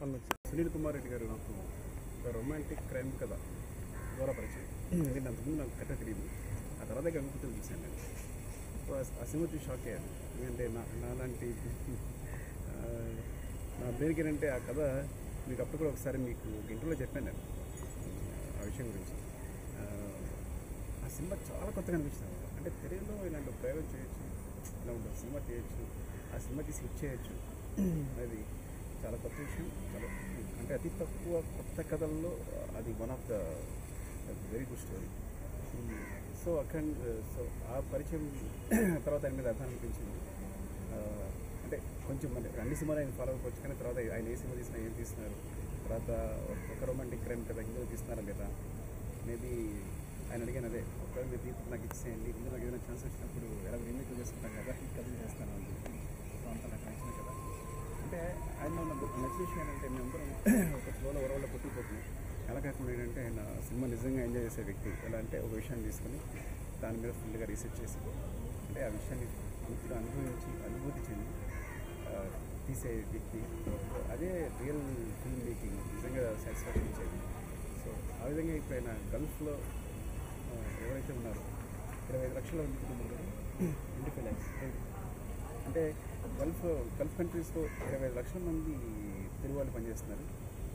అవును సునీల్ కుమార్ రెడ్డి గారు నాకు ఒక రొమాంటిక్ క్రైమ్ కథ ద్వారా పరిచయం ఎందుకంటే అంతకుముందు నాకు కథ తెలియదు ఆ తర్వాత గంగుపుత్రులు చూశాను నేను సో ఆ- ఆ సినిమా చూసి షాక్ అయ్యాను ఎందుకంటే నా నాలాంటి ఆ, నా పేరుకి ఏంటంటే ఆ కథ మీకు అప్పుడు కూడా ఒకసారి మీకు ఒక ఇంటర్లో చెప్పాను నేను ఆ విషయం గురించి ఆ, ఆ సినిమా చాలా కొత్తగా అనిపించింది అన్నమాట. అంటే తెలుగులో ఇలాంటి ఒక ప్రయోగం చేయొచ్చు ఇలా ఉంటుంది సినిమా చేయొచ్చు ఆ సినిమాకి స్విచ్ చేయొచ్చు అది చాలా కొత్త విషయం చాలా అంటే అతి తక్కువ కొత్త కథల్లో అది one of the very good story so అక్కడ సో ఆ పరిచయం తర్వాత ఆయన మీద అర్థం అనిపించింది ఆ, అంటే కొంచెం మన అన్ని సినిమాలు ఆయన ఫాలో అవ్వచ్చు కానీ తర్వాత ఆయన ఏ సినిమా తీసినా ఏం తీస్తున్నారు తర్వాత ఒక రొమాంటిక్ క్రైమ్ కదా హిందూ తీస్తున్నారా లేదా మేబీ ఆయన అడిగాను అదే ఒకవేళ మీరు తీర్పు నాకు ఇచ్చేయండి ఇందులో నాకు ఏదైనా ఛాన్స్ వచ్చినప్పుడు ఎలా రీమేక్ చేసుకుంటాం కదా ఈ కథ చేస్తాను అని చెప్పి సో అంత నాకు నచ్చిన కదా అంటే ఆయన నాకు నచ్చిన విషయం ఏంటంటే మేమందరం ఒక ఫ్లోలో వరవల్లో కొట్టుకుపోతున్నాం ఎలా కాకుండా ఏంటంటే ఆయన సినిమా నిజంగా ఎంజాయ్ చేసే వ్యక్తి ఎలా అంటే ఒక విషయాన్ని తీసుకొని దాని మీద ఫుల్గా రీసెర్చ్ చేసి అంటే ఆ విషయాన్ని పూర్తిగా అనుభవించి అనుభూతి చెంది ఆ, తీసే వ్యక్తి అదే రియల్ ఫిల్మ్ మేకింగ్ నిజంగా సాటిస్ఫాక్షన్ ఇచ్చేది సో ఆ విధంగా ఇప్పుడు ఆయన గల్ఫ్లో ఆ, ఎవరైతే ఉన్నారో ఇరవై ఐదు లక్షల మంది కుటుంబాలు ట్వంటీ ఫైవ్ ల్యాక్స్ అంటే గల్ఫ్ గల్ఫ్ కంట్రీస్లో ఇరవై ఐదు లక్షల మంది తెలుగు వాళ్ళు పనిచేస్తున్నారు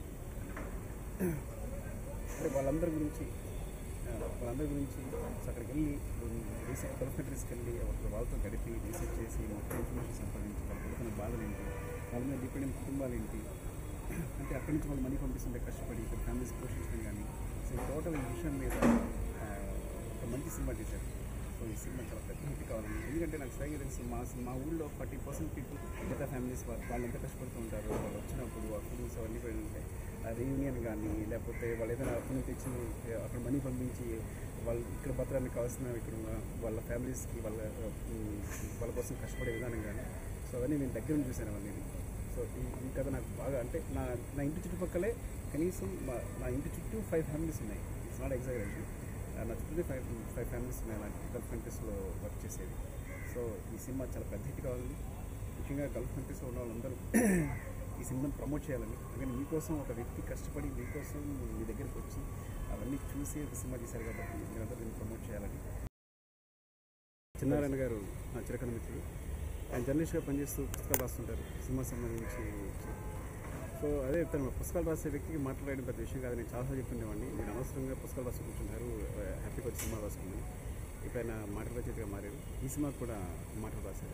అంటే వాళ్ళందరి గురించి ఆ, వాళ్ళందరి గురించి సో అక్కడికి వెళ్ళి రీసెంట్ గల్ఫ్ కంట్రీస్కి వెళ్ళి అక్కడ వాళ్ళతో గడిపి రీసెర్చ్ చేసి మొత్తం ఇన్ఫర్మేషన్ సంపాదించి వాళ్ళు పడుతున్న బాధలు ఏంటి వాళ్ళ మీద డిపెండెంట్ కుటుంబాలు ఏంటి అంటే అక్కడి నుంచి వాళ్ళు మనీ పంపిస్తుంటే కష్టపడి ఇక్కడ ఫ్యామిలీస్ పోషించడం కానీ సో టోటల్ ఈ విషయం మీద ఆ, ఒక మంచి సినిమా తీశారు సో ఈ సినిమా చాలా పెద్ద హిట్ కావాలని ఎందుకంటే నాకు సరిగ్గా తెలుసు మా మా ఊళ్ళో ఫార్టీ పర్సెంట్ పీపుల్ మిగతా ఫ్యామిలీస్ వాళ్ళు వాళ్ళు ఎంత కష్టపడుతూ ఉంటారు వాళ్ళు వచ్చినప్పుడు ఆ ఫుడ్స్ అవన్నీ కూడా ఉంటాయి ఆ రీయూనియన్ కానీ లేకపోతే వాళ్ళు ఏదైనా అక్కడి నుంచి తెచ్చి అక్కడ మనీ పంపించి వాళ్ళు ఇక్కడ బతకడానికి కావాల్సిన ఇక్కడ ఉన్న వాళ్ళ ఫ్యామిలీస్కి వాళ్ళ ఉమ్, వాళ్ళ కోసం కష్టపడే విధానం కానీ సో అవన్నీ నేను దగ్గర నుంచి చూశాను అవన్నీ సో ఈ ఈ కథ నాకు బాగా అంటే నా నా ఇంటి చుట్టుపక్కలే కనీసం మా నా ఇంటి చుట్టూ ఫైవ్ ఫ్యామిలీస్ ఉన్నాయి ఇట్స్ నాట్ ఎగ్జాగరేషన్ నా చుట్టూ ఫైవ్ ఫైవ్ ఫ్యామిలీస్ ఉన్నాయి నా గల్ఫ్ కంట్రీస్లో వర్క్ చేసేది సో ఈ సినిమా చాలా పెద్ద హిట్ కావాలని ముఖ్యంగా గల్ఫ్ కంట్రీస్లో ఉన్న వాళ్ళందరూ ఈ సినిమాని ప్రమోట్ చేయాలని అందుకని మీకోసం ఒక వ్యక్తి కష్టపడి మీకోసం మీ దగ్గరికి వచ్చి అవన్నీ చూసి ఒక సినిమా తీశారు కాబట్టి మీరందరూ దీన్ని ప్రమోట్ చేయాలని చిన్నారాయణ గారు నా చిరకన మిత్రుడు ఆయన జర్నలిస్ట్గా పనిచేస్తూ పుస్తకాలు రాస్తుంటారు సినిమా సంబంధించి సో అదే చెప్తాను పుస్తకాలు రాసే వ్యక్తికి మాట్లాడడం పెద్ద విషయం కాదు నేను చాలాసార్లు చెప్తుండేవాడిని నేను అనవసరంగా పుస్తకాలు రాసి కూర్చుంటారు హ్యాపీగా వచ్చి సినిమా రాసుకున్నాను ఇప్పుడు ఆయన మాటల రచయితగా మారారు ఈ సినిమాకి కూడా మాటలు రాశారు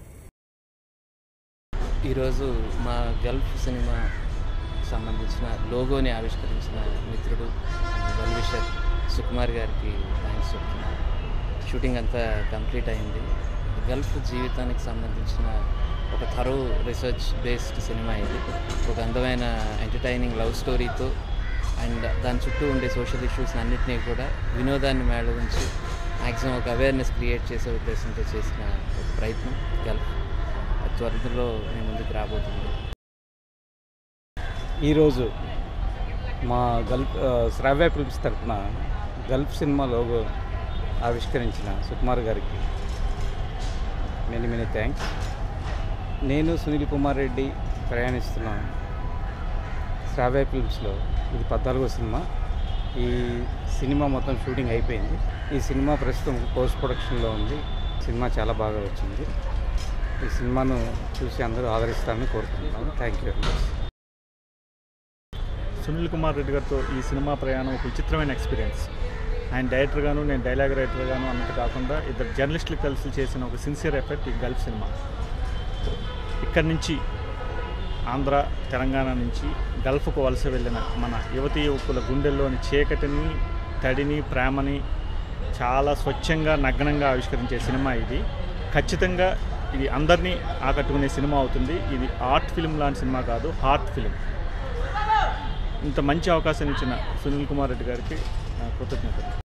ఈరోజు మా గల్ఫ్ సినిమా సంబంధించిన లోగోని ఆవిష్కరించిన మిత్రుడు వెల్విషర్ సుకుమార్ గారికి థ్యాంక్స్ చెప్తున్నాను షూటింగ్ అంతా కంప్లీట్ అయింది గల్ఫ్ జీవితానికి సంబంధించిన ఒక థరో రీసెర్చ్ బేస్డ్ సినిమా ఇది ఒక అందమైన ఎంటర్టైనింగ్ లవ్ స్టోరీతో అండ్ దాని చుట్టూ ఉండే సోషల్ ఇష్యూస్ అన్నింటినీ కూడా వినోదాన్ని మేళవించి మ్యాక్సిమం ఒక అవేర్నెస్ క్రియేట్ చేసే ఉద్దేశంతో చేసిన ఒక ప్రయత్నం గల్ఫ్ అది త్వరలో మీ ముందుకు రాబోతుంది ఈరోజు మా గల్ఫ్ ఆ, శ్రావ్య ఫిల్మ్స్ తరఫున గల్ఫ్ సినిమా లోగో ఆవిష్కరించిన సుకుమార్ గారికి మెనీ మెనీ థ్యాంక్స్ నేను సునీల్ కుమార్ రెడ్డి ప్రయాణిస్తున్న శ్రావ్య ఫిల్మ్స్లో ఇది పద్నాలుగో సినిమా ఈ సినిమా మొత్తం షూటింగ్ అయిపోయింది ఈ సినిమా ప్రస్తుతం పోస్ట్ ప్రొడక్షన్లో ఉంది సినిమా చాలా బాగా వచ్చింది ఈ సినిమాను చూసి అందరూ ఆదరిస్తారని కోరుకుంటున్నాను thank you very much Sunil Kumar Reddy గారితో ఈ సినిమా ప్రయాణం ఒక విచిత్రమైన ఎక్స్పీరియన్స్ ఆయన డైరెక్టర్గాను నేను డైలాగ్ రైటర్గాను అన్నట్టు కాకుండా ఇద్దరు జర్నలిస్టులు కలిసి చేసిన ఒక సిన్సియర్ ఎఫెక్ట్ ఈ గల్ఫ్ సినిమా ఇక్కడి నుంచి ఆంధ్ర తెలంగాణ నుంచి గల్ఫ్కు వలస వెళ్ళిన మన యువతీ యువకుల గుండెల్లోని చీకటిని తడిని ప్రేమని చాలా స్వచ్ఛంగా నగ్నంగా ఆవిష్కరించే సినిమా ఇది ఖచ్చితంగా ఇది అందరినీ ఆకట్టుకునే సినిమా అవుతుంది ఇది ఆర్ట్ ఫిల్మ్ లాంటి సినిమా కాదు హార్ట్ ఫిల్మ్ ఇంత మంచి అవకాశం ఇచ్చిన సునీల్ కుమార్ రెడ్డి గారికి నా కృతజ్ఞతలు